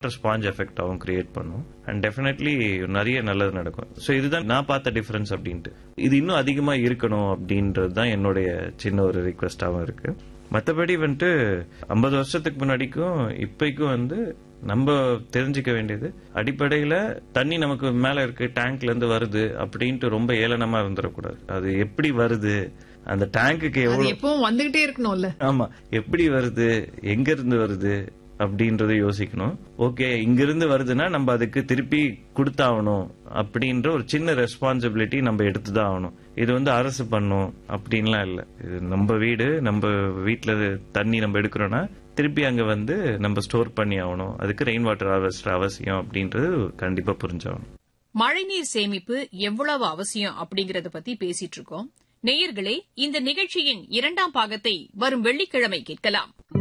sponge எஃபெக்டாகவும் create பண்ணும் and definitely நிறைய நல்லது நடக்கும் ஸோ இதுதான் நான் பார்த்த டிஃபரன்ஸ் அப்படின்ட்டு இது இன்னும் அதிகமா இருக்கணும் அப்படின்றது தான் என்னுடைய சின்ன ஒரு ரிக்வெஸ்டாகவும் இருக்கு மற்றபடி வந்துட்டு ஐம்பது வருஷத்துக்கு முன்னாடிக்கும் இப்பைக்கும் வந்து நம்ம தெரிஞ்சுக்க வேண்டியது அடிப்படையில தண்ணி நமக்கு மேல இருக்கு டேங்க்ல இருந்து வருது அப்படின்ட்டு ரொம்ப ஏளனமா இருந்துடக்கூடாது அது எப்படி வருது அந்த டேங்குக்கு அது எவ்வளவு எப்பவும் வந்துகிட்டே இருக்கணும்ல ஆமா எப்படி வருது எங்க இருந்து வருது அப்படின்றத யோசிக்கணும் ஓகே இங்கிருந்து வருதுன்னா நம்ம அதுக்கு திருப்பி கொடுத்தாகணும் அப்படின்ற ஒரு சின்ன ரெஸ்பான்சிபிலிட்டி நம்ம எடுத்துதான் ஆகணும் இது வந்து அரசு பண்ணும் அப்படின்லாம் இல்ல இது நம்ம வீடு நம்ம வீட்டுல தண்ணி நம்ம எடுக்கிறோம்னா திருப்பி அங்க வந்து நம்ம ஸ்டோர் பண்ணி ஆகணும் அதுக்கு ரெயின் வாட்டர் ஹார்வெஸ்டர் அவசியம் அப்படின்றது கண்டிப்பா புரிஞ்சாகணும் மழைநீர் சேமிப்பு எவ்வளவு அவசியம் அப்படிங்கறத பத்தி பேசிட்டு இருக்கோம் நேயர்களே இந்த நிகழ்ச்சியின் இரண்டாம் பாகத்தை வரும் வெள்ளிக்கிழமை கேட்கலாம்